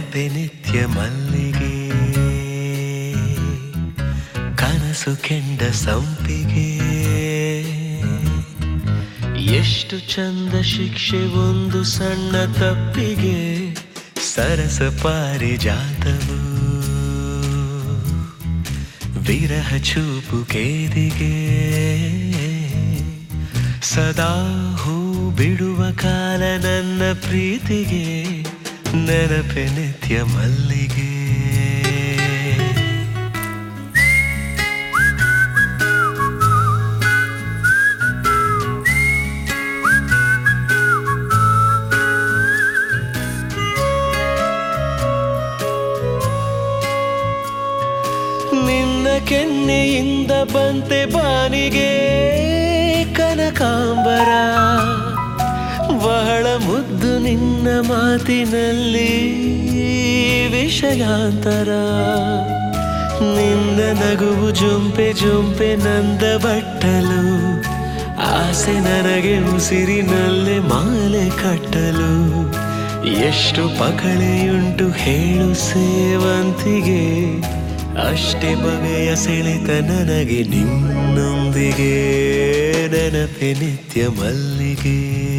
ನೆನಪೆ ನಿತ್ಯ ಮಲ್ಲಿಗೆ ಕನಸು ಕೆಂಡ ಸಂಪಿಗೆ ಎಷ್ಟು ಚಂದ ಶಿಕ್ಷೆ ಒಂದು ಸಣ್ಣ ತಪ್ಪಿಗೆ ಸರಸ ಪಾರಿಜಾತವು ವಿರಹ ಚೂಪು ಕೇದಿಗೆ ಸದಾ ಹೂ ಬಿಡುವ ಕಾಲ ನನ್ನ ಪ್ರೀತಿಗೆ ನೆನಪೆ ನಿತ್ಯ ಮಲ್ಲಿಗೆ ನಿನ್ನ ಕೆನ್ನೆಯಿಂದ ಬಂತೆ ಬಾನಿಗೆ ಕನಕಾಂಬರ ಬಹಳ ಮುದ್ದು ನಿನ್ನ ಮಾತಿನಲ್ಲಿ ವಿಷಯಾಂತರ ನಿನ್ನ ನಗುವು ಜೊಂಪೆ ಜೊಂಪೆ ನಂದ ಬಟ್ಟಲು ಆಸೆ ನನಗೆ ಉಸಿರಿನಲ್ಲೇ ಮಾಲೆ ಕಟ್ಟಲು ಎಷ್ಟು ಪಕಳೆಯುಂಟು ಹೇಳು ಸೇವಂತಿಗೆ ಅಷ್ಟೇ ಬಗೆಯ ಸೆಳೆತ ನನಗೆ ನಿನ್ನೊಂದಿಗೆ ನೆನಪೆ ನಿತ್ಯ ಮಲ್ಲಿಗೆ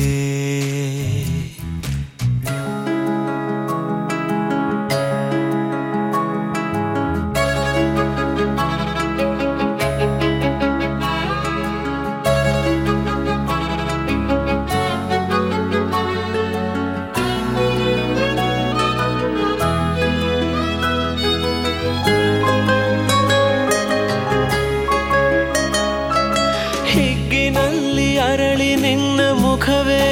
ಹಿಗ್ಗಿನಲ್ಲಿ ಅರಳಿ ನಿನ್ನ ಮುಖವೇ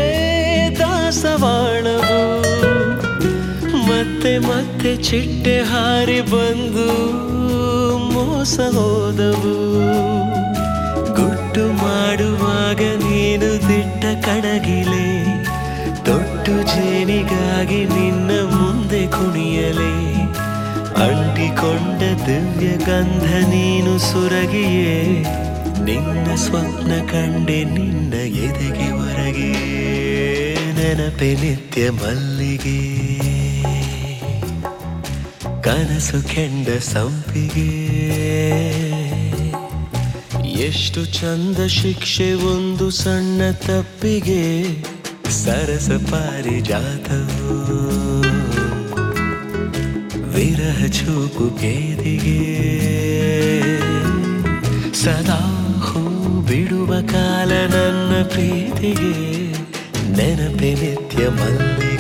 ದಾಸವಾಳವು ಮತ್ತೆ ಮತ್ತೆ ಚಿಟ್ಟೆ ಹಾರಿ ಬಂದು ಮೋಸ ಹೋದವು ಗುಟ್ಟು ಮಾಡುವಾಗ ನೀನು ದಿಟ್ಟ ಕಡಗಿಲೆ ತೊಟ್ಟು ಜೇನಿಗಾಗಿ ನಿನ್ನ ಮುಂದೆ ಕುಣಿಯಲೆ ಅಂಟಿಕೊಂಡ ದಿವ್ಯ ಗಂಧ ನೀನು ಸುರಗಿಯೇ ನಿನ್ನ ಸ್ವಪ್ನ ಕಂಡೆ ನಿನ್ನ ಎದೆಗೆ ಹೊರಗೆ ನೆನಪೆ ನಿತ್ಯ ಮಲ್ಲಿಗೆ ಕನಸು ಕೆಂಡ ಸಂಪಿಗೆ ಎಷ್ಟು ಚಂದ ಶಿಕ್ಷೆ ಒಂದು ಸಣ್ಣ ತಪ್ಪಿಗೆ ಸರಸ ಪಾರಿಜಾತವು ವಿರಹ ಚೂಪು ಕೇದಿಗೆ ಸದಾ ಹೂ ಬಿಡುವ ಕಾಲ ನನ್ನ ಪ್ರೀತಿಗೆ ನೆನಪೆ ನಿತ್ಯ ಮಲ್ಲಿಗೆ